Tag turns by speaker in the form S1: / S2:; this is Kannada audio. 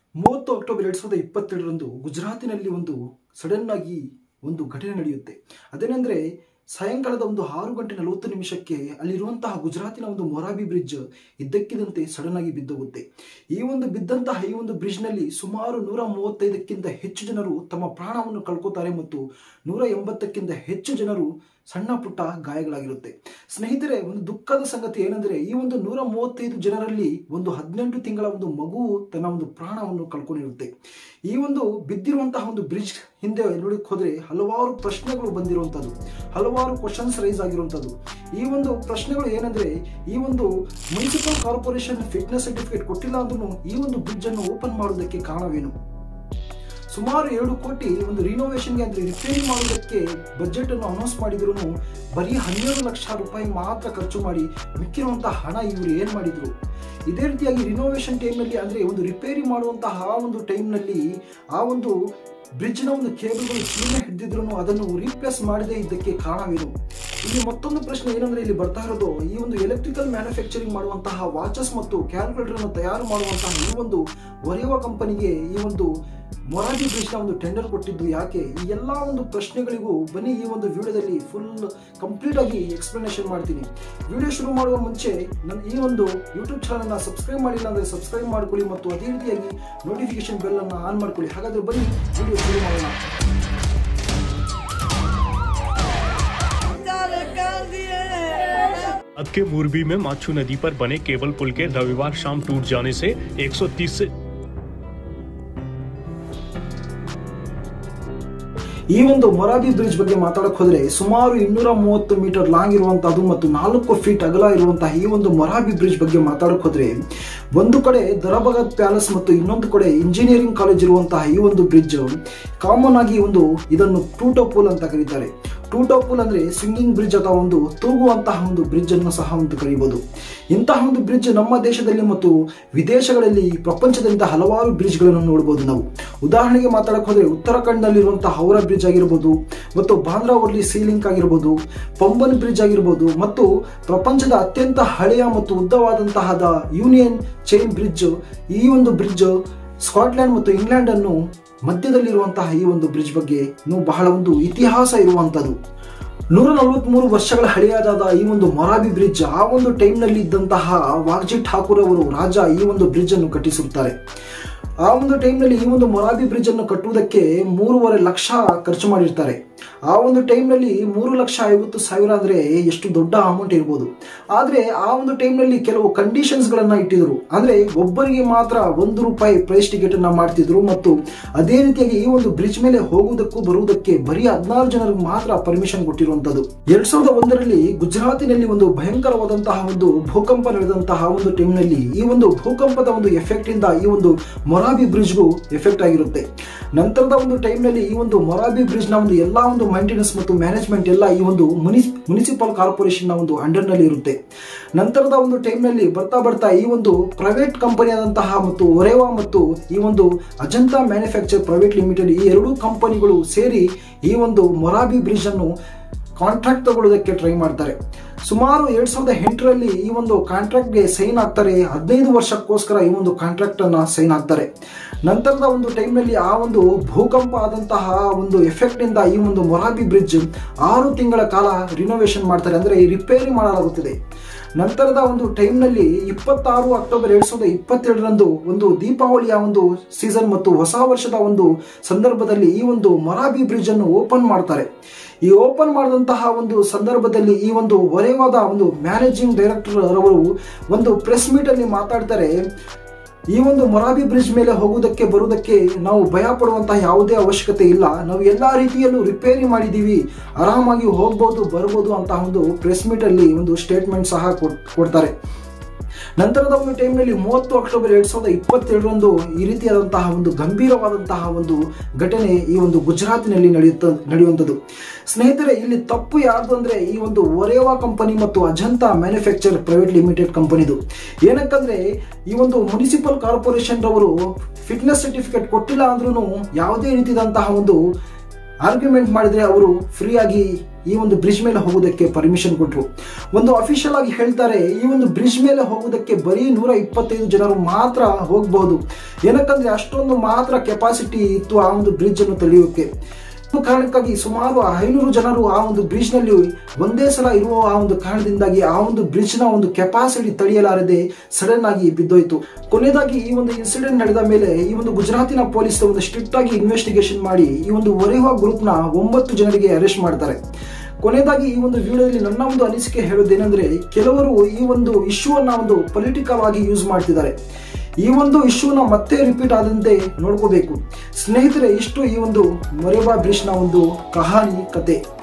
S1: ಮೂವತ್ತು ಅಕ್ಟೋಬರ್ ಎರಡ್ ಸಾವಿರದ ಇಪ್ಪತ್ತೆರಡರಂದು ಗುಜರಾತಿನಲ್ಲಿ ಒಂದು ಸಡನ್ ಆಗಿ ಒಂದು ಘಟನೆ ನಡೆಯುತ್ತೆ ಅದೇನೆಂದ್ರೆ ಸಾಯಂಕಾಲದ ಒಂದು ಆರು ಗಂಟೆ ನಲವತ್ತು ನಿಮಿಷಕ್ಕೆ ಅಲ್ಲಿರುವಂತಹ ಗುಜರಾತಿನ ಒಂದು ಮೊರಾಬಿ ಬ್ರಿಡ್ಜ್ ಇದ್ದಕ್ಕಿದ್ದಂತೆ ಸಡನ್ ಆಗಿ ಬಿದ್ದೋಗುತ್ತೆ ಈ ಒಂದು ಬಿದ್ದಂತಹ ಈ ಒಂದು ಬ್ರಿಡ್ಜ್ನಲ್ಲಿ ಸುಮಾರು ನೂರ ಮೂವತ್ತೈದಕ್ಕಿಂತ ಹೆಚ್ಚು ಜನರು ತಮ್ಮ ಪ್ರಾಣವನ್ನು ಕಳ್ಕೊತಾರೆ ಮತ್ತು ನೂರ ಎಂಬತ್ತಕ್ಕಿಂತ ಹೆಚ್ಚು ಜನರು ಸಣ್ಣ ಪುಟ್ಟ ಗಾಯಗಳಾಗಿರುತ್ತೆ ಸ್ನೇಹಿತರೆ ಒಂದು ದುಃಖದ ಸಂಗತಿ ಏನಂದ್ರೆ ಈ ಒಂದು ನೂರ ಮೂವತ್ತೈದು ಜನರಲ್ಲಿ ಒಂದು ಹದಿನೆಂಟು ತಿಂಗಳ ಒಂದು ಮಗು ತನ್ನ ಒಂದು ಪ್ರಾಣವನ್ನು ಕಳ್ಕೊಂಡಿರುತ್ತೆ ಈ ಒಂದು ಬಿದ್ದಿರುವಂತಹ ಒಂದು ಬ್ರಿಡ್ಜ್ ಹಿಂದೆ ನೋಡಕ್ಕೆ ಹೋದ್ರೆ ಹಲವಾರು ಪ್ರಶ್ನೆಗಳು ಬಂದಿರುವಂಥದ್ದು ಹಲವಾರು ಕ್ವಶನ್ಸ್ ರೈಸ್ ಆಗಿರುವಂಥದ್ದು ಈ ಒಂದು ಪ್ರಶ್ನೆಗಳು ಏನಂದ್ರೆ ಈ ಒಂದು ಮುನ್ಸಿಪಲ್ ಕಾರ್ಪೊರೇಷನ್ ಫಿಟ್ನೆಸ್ ಸರ್ಟಿಫಿಕೇಟ್ ಕೊಟ್ಟಿಲ್ಲ ಅಂದ್ರೂ ಈ ಒಂದು ಬ್ರಿಡ್ಜ್ ಅನ್ನು ಓಪನ್ ಮಾಡೋದಕ್ಕೆ ಕಾರಣವೇನು ಸುಮಾರು ಎರಡು ಕೋಟಿ ಒಂದು ರಿನೋವೇಷನ್ಗೆ ಅಂದ್ರೆ ರಿಪೇರಿ ಮಾಡೋದಕ್ಕೆ ಬಜೆಟ್ ಅನ್ನು ಅನೌನ್ಸ್ ಮಾಡಿದ್ರು ಬರೀ ಹನ್ನೆರಡು ಲಕ್ಷ ರೂಪಾಯಿ ಮಾತ್ರ ಖರ್ಚು ಮಾಡಿ ಮಿಕ್ಕಿರುವಂತಹ ಹಣ ಇವರು ಏನ್ ಮಾಡಿದ್ರು ಇದೇ ರೀತಿಯಾಗಿ ರಿನೋವೇಷನ್ ಟೈಮ್ನಲ್ಲಿ ಅಂದ್ರೆ ಒಂದು ರಿಪೇರಿ ಮಾಡುವಂತಹ ಆ ಒಂದು ಟೈಮ್ನಲ್ಲಿ ಆ ಒಂದು ಬ್ರಿಡ್ಜ್ನ ಒಂದು ಕೇಬಲ್ಗಳು ಚೀಲ ಹಿಡಿದಿದ್ರು ಅದನ್ನು ರೀಪ್ಲೇಸ್ ಮಾಡದೇ ಇದ್ದಕ್ಕೆ ಕಾರಣವೇನು ಇಲ್ಲಿ ಮತ್ತೊಂದು ಪ್ರಶ್ನೆ ಏನಂದ್ರೆ ಇಲ್ಲಿ ಬರ್ತಾ ಇರೋದು ಈ ಒಂದು ಎಲೆಕ್ಟ್ರಿಕಲ್ ಮ್ಯಾನುಫ್ಯಾಕ್ಚರಿಂಗ್ ಮಾಡುವಂತಹ ವಾಚಸ್ ಮತ್ತು ಕ್ಯಾಲ್ಕುಲೇಟರ್ ಅನ್ನು ತಯಾರು ಮಾಡುವಂತಹ ಈ ಒಂದು ಒರೆಯುವ ಕಂಪನಿಗೆ ಈ ಒಂದು ಮೊರಾಜಿ ಬ್ರಿಡ್ಜ್ನ ಒಂದು ಟೆಂಡರ್ ಕೊಟ್ಟಿದ್ದು ಯಾಕೆ ಈ ಎಲ್ಲ ಒಂದು ಪ್ರಶ್ನೆಗಳಿಗೂ ಬನ್ನಿ ಈ ಒಂದು ವಿಡಿಯೋದಲ್ಲಿ ಫುಲ್ ಕಂಪ್ಲೀಟ್ ಆಗಿ ಎಕ್ಸ್ಪ್ಲನೇಷನ್ ಮಾಡ್ತೀನಿ ವಿಡಿಯೋ ಶುರು ಮಾಡುವ ಮುಂಚೆ ನನ್ನ ಈ ಒಂದು ಯೂಟ್ಯೂಬ್ ಚಾನಲ್ನ ಸಬ್ಸ್ಕ್ರೈಬ್ ಮಾಡಿಲ್ಲ ಅಂದರೆ ಸಬ್ಸ್ಕ್ರೈಬ್ ಮಾಡ್ಕೊಳ್ಳಿ ಮತ್ತು ಅದೇ ರೀತಿಯಾಗಿ ನೋಟಿಫಿಕೇಶನ್ ಬೆಲ್ ಅನ್ನು ಆನ್ ಮಾಡ್ಕೊಳ್ಳಿ ಹಾಗಾದ್ರೆ ಬನ್ನಿ ವಿಡಿಯೋ ಶುರು ಮಾಡೋಣ
S2: अब के मोरबी में माछू नदी पर बने केबल पुल के रविवार शाम टूट जाने से 130 से
S1: ಈ ಒಂದು ಮೊರಾಬಿ ಬ್ರಿಡ್ಜ್ ಬಗ್ಗೆ ಮಾತಾಡಕ್ ಹೋದ್ರೆ ಸುಮಾರು ಇನ್ನೂರ ಮೂವತ್ತು ಮೀಟರ್ ಲಾಂಗ್ ಇರುವಂತಹದ್ದು ಮತ್ತು ನಾಲ್ಕು ಫೀಟ್ ಅಗಲ ಇರುವಂತಹ ಈ ಒಂದು ಮೊರಾಬಿ ಬ್ರಿಡ್ಜ್ ಬಗ್ಗೆ ಮಾತಾಡಕ್ ಹೋದ್ರೆ ಒಂದು ಕಡೆ ದರಬಗದ್ ಪ್ಯಾಲೇಸ್ ಮತ್ತು ಇನ್ನೊಂದು ಕಡೆ ಇಂಜಿನಿಯರಿಂಗ್ ಕಾಲೇಜ್ ಇರುವಂತಹ ಈ ಒಂದು ಬ್ರಿಡ್ಜ್ ಕಾಮನ್ ಆಗಿ ಒಂದು ಇದನ್ನು ಟೂಟೋ ಪೂಲ್ ಅಂತ ಕರೀತಾರೆ ಟೂಟೋ ಪೂಲ್ ಅಂದ್ರೆ ಸ್ವಿಂಗಿಂಗ್ ಬ್ರಿಡ್ಜ್ ಅಥವಾ ಒಂದು ತೂಗುವಂತಹ ಒಂದು ಬ್ರಿಡ್ಜ್ ಅನ್ನು ಸಹ ಒಂದು ಕರೀಬಹುದು ಇಂತಹ ಒಂದು ಬ್ರಿಡ್ಜ್ ನಮ್ಮ ದೇಶದಲ್ಲಿ ಮತ್ತು ವಿದೇಶಗಳಲ್ಲಿ ಪ್ರಪಂಚದಿಂದ ಹಲವಾರು ಬ್ರಿಡ್ಜ್ಗಳನ್ನು ನೋಡಬಹುದು ನಾವು ಉದಾಹರಣೆಗೆ ಮಾತಾಡಕ್ ಹೋದ್ರೆ ಉತ್ತರಾಖಂಡ್ನಲ್ಲಿರುವಂತಹ ಹೌರಾ ಬ್ರಿಡ್ಜ್ ಆಗಿರ್ಬೋದು ಮತ್ತು ಬಾಂದ್ರಾವರ್ಲಿ ಸೀಲಿಂಕ್ ಆಗಿರ್ಬೋದು ಪಂಬನ್ ಬ್ರಿಡ್ಜ್ ಆಗಿರ್ಬೋದು ಮತ್ತು ಪ್ರಪಂಚದ ಅತ್ಯಂತ ಹಳೆಯ ಮತ್ತು ಉದ್ದವಾದಂತಹ ಯೂನಿಯನ್ ಚೈನ್ ಬ್ರಿಡ್ಜ್ ಈ ಒಂದು ಬ್ರಿಡ್ಜ್ ಸ್ಕಾಟ್ಲ್ಯಾಂಡ್ ಮತ್ತು ಇಂಗ್ಲೆಂಡ್ ಅನ್ನು ಮಧ್ಯದಲ್ಲಿರುವಂತಹ ಈ ಒಂದು ಬ್ರಿಡ್ಜ್ ಬಗ್ಗೆ ನೀವು ಬಹಳ ಒಂದು ಇತಿಹಾಸ ಇರುವಂಥದ್ದು ನೂರ ನಲವತ್ಮೂರು ವರ್ಷಗಳ ಹಳೆಯದಾದ ಈ ಒಂದು ಮೊರಾಬಿ ಬ್ರಿಡ್ಜ್ ಆ ಒಂದು ಟೈಮ್ನಲ್ಲಿ ಇದ್ದಂತಹ ವಾಗ್ಜಿ ಠಾಕೂರ್ ಅವರು ರಾಜ ಈ ಒಂದು ಬ್ರಿಡ್ಜ್ ಅನ್ನು ಕಟ್ಟಿಸುತ್ತಾರೆ ಆ ಒಂದು ಟೈಮ್ನಲ್ಲಿ ಈ ಒಂದು ಮೊರಾಬಿ ಬ್ರಿಡ್ಜ್ ಅನ್ನು ಕಟ್ಟುವುದಕ್ಕೆ ಮೂರುವರೆ ಲಕ್ಷ ಖರ್ಚು ಮಾಡಿರ್ತಾರೆ ಆ ಒಂದು ಟೈಮ್ನಲ್ಲಿ ಮೂರು ಲಕ್ಷ ಐವತ್ತು ಸಾವಿರ ಅಂದ್ರೆ ಎಷ್ಟು ದೊಡ್ಡ ಅಮೌಂಟ್ ಇರ್ಬೋದು ಆದ್ರೆ ಆ ಒಂದು ಟೈಮ್ನಲ್ಲಿ ಕೆಲವು ಕಂಡೀಷನ್ಸ್ ಗಳನ್ನ ಇಟ್ಟಿದ್ರು ಅಂದ್ರೆ ಒಬ್ಬರಿಗೆ ಮಾತ್ರ ಒಂದು ರೂಪಾಯಿ ಪ್ರೈಸ್ ಟಿಕೆಟ್ ಅನ್ನ ಮಾಡ್ತಿದ್ರು ಮತ್ತು ಅದೇ ರೀತಿಯಾಗಿ ಈ ಒಂದು ಬ್ರಿಡ್ಜ್ ಮೇಲೆ ಹೋಗುವುದಕ್ಕೂ ಬರುವುದಕ್ಕೆ ಬರೀ ಹದಿನಾರು ಜನರಿಗೆ ಮಾತ್ರ ಪರ್ಮಿಷನ್ ಕೊಟ್ಟಿರುವಂತದ್ದು ಎರಡ್ ಸಾವಿರದ ಒಂದರಲ್ಲಿ ಗುಜರಾತಿನಲ್ಲಿ ಒಂದು ಭಯಂಕರವಾದಂತಹ ಒಂದು ಭೂಕಂಪ ನಡೆದಂತಹ ಒಂದು ಟೈಮ್ನಲ್ಲಿ ಈ ಒಂದು ಭೂಕಂಪದ ಒಂದು ಎಫೆಕ್ಟ್ ಇಂದ ಈ ಒಂದು ಮೊರಾಬಿ ಬ್ರಿಡ್ಜ್ಗೂ ಎಫೆಕ್ಟ್ ಆಗಿರುತ್ತೆ ನಂತರದ ಒಂದು ಟೈಮ್ನಲ್ಲಿ ಈ ಒಂದು ಮೊರಾಬಿ ಬ್ರಿಡ್ಜ್ ನ ಒಂದು ಎಲ್ಲಾ ಒಂದು ಮೈಂಟೆನೆನ್ಸ್ ಮತ್ತು ಮ್ಯಾನೇಜ್ಮೆಂಟ್ ಎಲ್ಲ ಈ ಒಂದು ಮುನಿಸ್ ಮುನಿಸಿಪಲ್ ಕಾರ್ಪೊರೇಷನ್ ನ ಒಂದು ಅಂಡರ್ ನಲ್ಲಿ ಇರುತ್ತೆ ನಂತರದ ಒಂದು ಟೈಮ್ನಲ್ಲಿ ಬರ್ತಾ ಬರ್ತಾ ಈ ಒಂದು ಪ್ರೈವೇಟ್ ಕಂಪನಿ ಆದಂತಹ ಮತ್ತು ಒರೆವಾ ಮತ್ತು ಈ ಒಂದು ಅಜಂತಾ ಮ್ಯಾನುಫ್ಯಾಕ್ಚರ್ ಪ್ರೈವೇಟ್ ಲಿಮಿಟೆಡ್ ಈ ಎರಡೂ ಕಂಪನಿಗಳು ಸೇರಿ ಈ ಒಂದು ಮೊರಾಬಿ ಬ್ರಿಡ್ಜ್ ಅನ್ನು ಕಾಂಟ್ರಾಕ್ಟ್ ತಗೊಳ್ಳೋದಕ್ಕೆ ಟ್ರೈ ಮಾಡ್ತಾರೆ ಸುಮಾರು ಎರಡ್ ಸಾವಿರದ ಎಂಟರಲ್ಲಿ ಈ ಒಂದು ಕಾಂಟ್ರಾಕ್ಟ್ಗೆ ಸೈನ್ ಆಗ್ತಾರೆ ಹದಿನೈದು ವರ್ಷಕ್ಕೋಸ್ಕರ ಈ ಒಂದು ಕಾಂಟ್ರಾಕ್ಟ್ ಅನ್ನ ಸೈನ್ ಆಗ್ತಾರೆ ನಂತರದ ಒಂದು ಟೈಮ್ನಲ್ಲಿ ಆ ಒಂದು ಭೂಕಂಪ ಆದಂತಹ ಒಂದು ಎಫೆಕ್ಟ್ ಇಂದ ಈ ಒಂದು ಮೊರಾಬಿ ಬ್ರಿಡ್ಜ್ ಆರು ತಿಂಗಳ ಕಾಲ ರಿನೋವೇಷನ್ ಮಾಡ್ತಾರೆ ಅಂದ್ರೆ ರಿಪೇರಿ ಮಾಡಲಾಗುತ್ತದೆ ನಂತರದ ಒಂದು ಟೈಮ್ನಲ್ಲಿ ಇಪ್ಪತ್ತಾರು ಅಕ್ಟೋಬರ್ ಎರಡ್ ಸಾವಿರದ ಇಪ್ಪತ್ತೆರಡರಂದು ಒಂದು ದೀಪಾವಳಿಯ ಒಂದು ಸೀಸನ್ ಮತ್ತು ಹೊಸ ವರ್ಷದ ಒಂದು ಸಂದರ್ಭದಲ್ಲಿ ಈ ಒಂದು ಮೊರಾಬಿ ಬ್ರಿಡ್ಜ್ ಅನ್ನು ಓಪನ್ ಮಾಡ್ತಾರೆ ಈ ಓಪನ್ ಮಾಡಿದಂತಹ ಒಂದು ಸಂದರ್ಭದಲ್ಲಿ ಈ ಒಂದು ಒರೆವಾದ ಒಂದು ಮ್ಯಾನೇಜಿಂಗ್ ಡೈರೆಕ್ಟರ್ ಅವರು ಒಂದು ಪ್ರೆಸ್ ಮೀಟ್ ಅಲ್ಲಿ ಮಾತಾಡ್ತಾರೆ ಈ ಒಂದು ಮೊರಾಬಿ ಬ್ರಿಡ್ಜ್ ಮೇಲೆ ಹೋಗುವುದಕ್ಕೆ ಬರುವುದಕ್ಕೆ ನಾವು ಭಯ ಪಡುವಂತಹ ಯಾವುದೇ ಅವಶ್ಯಕತೆ ಇಲ್ಲ ನಾವು ಎಲ್ಲಾ ರೀತಿಯಲ್ಲೂ ರಿಪೇರಿ ಮಾಡಿದ್ದೀವಿ ಆರಾಮಾಗಿ ಹೋಗ್ಬೋದು ಬರ್ಬೋದು ಅಂತ ಒಂದು ಪ್ರೆಸ್ ಮೀಟ್ ಅಲ್ಲಿ ಒಂದು ಸ್ಟೇಟ್ಮೆಂಟ್ ಸಹ ಕೊಡ್ತಾರೆ ನಂತರದ ಒಂದು ಟೈಮ್ನಲ್ಲಿ ಮೂವತ್ತು ಅಕ್ಟೋಬರ್ ಎರಡ್ ಸಾವಿರದ ಇಪ್ಪತ್ತೆರಡರಂದು ಈ ರೀತಿಯಾದಂತಹ ಒಂದು ಗಂಭೀರವಾದಂತಹ ಒಂದು ಘಟನೆ ಈ ಒಂದು ಗುಜರಾತಿನಲ್ಲಿ ನಡೆಯುತ್ತ ನಡೆಯುವಂಥದ್ದು ಸ್ನೇಹಿತರೆ ಇಲ್ಲಿ ತಪ್ಪು ಯಾರ್ದು ಅಂದ್ರೆ ಈ ಒಂದು ಒರೇವಾ ಕಂಪನಿ ಮತ್ತು ಅಜಂತಾ ಮ್ಯಾನುಫ್ಯಾಕ್ಚರ್ ಪ್ರೈವೇಟ್ ಲಿಮಿಟೆಡ್ ಕಂಪನಿದು ಏನಕ್ಕಂದ್ರೆ ಈ ಒಂದು ಮುನಿಸಿಪಲ್ ಕಾರ್ಪೊರೇಷನ್ ರವರು ಫಿಟ್ನೆಸ್ ಸರ್ಟಿಫಿಕೇಟ್ ಕೊಟ್ಟಿಲ್ಲ ಅಂದ್ರೂ ಯಾವುದೇ ರೀತಿಯಾದಂತಹ ಒಂದು ಆರ್ಗ್ಯುಮೆಂಟ್ ಮಾಡಿದ್ರೆ ಅವರು ಫ್ರೀಯಾಗಿ ಈ ಒಂದು ಬ್ರಿಡ್ಜ್ ಮೇಲೆ ಹೋಗೋದಕ್ಕೆ ಪರ್ಮಿಷನ್ ಕೊಟ್ಟರು ಒಂದು ಅಫಿಷಿಯಲ್ ಆಗಿ ಹೇಳ್ತಾರೆ ಈ ಒಂದು ಬ್ರಿಡ್ಜ್ ಮೇಲೆ ಹೋಗೋದಕ್ಕೆ ಬರೀ ನೂರ ಇಪ್ಪತ್ತೈದು ಜನರು ಮಾತ್ರ ಹೋಗಬಹುದು ಏನಕ್ಕಂದ್ರೆ ಅಷ್ಟೊಂದು ಮಾತ್ರ ಕೆಪಾಸಿಟಿ ಇತ್ತು ಆ ಒಂದು ಬ್ರಿಡ್ಜ್ ಅನ್ನು ತಡೆಯೋಕೆ ಈ ಕಾರಣಕ್ಕಾಗಿ ಸುಮಾರು ಐನೂರು ಜನರು ಆ ಒಂದು ಬ್ರಿಡ್ಜ್ ನಲ್ಲಿ ಒಂದೇ ಸಲ ಇರುವ ಆ ಒಂದು ಕಾರಣದಿಂದಾಗಿ ಆ ಒಂದು ಬ್ರಿಡ್ಜ್ ನ ಒಂದು ಕೆಪಾಸಿಟಿ ತಡೆಯಲಾರದೆ ಸಡನ್ ಆಗಿ ಬಿದ್ದೋಯ್ತು ಕೊನೆಯದಾಗಿ ಈ ಒಂದು ಇನ್ಸಿಡೆಂಟ್ ನಡೆದ ಮೇಲೆ ಈ ಒಂದು ಗುಜರಾತಿನ ಪೊಲೀಸ್ ಒಂದು ಸ್ಟ್ರಿಕ್ಟ್ ಆಗಿ ಇನ್ವೆಸ್ಟಿಗೇಷನ್ ಮಾಡಿ ಈ ಒಂದು ಒರೆಯುವ ಗ್ರೂಪ್ ನ ಒಂಬತ್ತು ಜನರಿಗೆ ಅರೆಸ್ಟ್ ಮಾಡ್ತಾರೆ ಕೊನೆಯದಾಗಿ ಈ ಒಂದು ವಿಡಿಯೋದಲ್ಲಿ ನನ್ನ ಒಂದು ಅನಿಸಿಕೆ ಹೇಳೋದೇನೆಂದ್ರೆ ಕೆಲವರು ಈ ಒಂದು ಇಶ್ಯೂ ಅನ್ನ ಒಂದು ಪೊಲಿಟಿಕಲ್ ಆಗಿ ಯೂಸ್ ಮಾಡ್ತಿದ್ದಾರೆ ಈ ಒಂದು ಇಶ್ಯೂನ ಮತ್ತೆ ರಿಪೀಟ್ ಆದಂತೆ ನೋಡ್ಕೋಬೇಕು ಸ್ನೇಹಿತರೆ ಇಷ್ಟು ಈ ಒಂದು ಮೊರೆಬಾ ಬ್ರಿಡ್ಜ್ನ ಒಂದು ಕಹಾನಿ ಕತೆ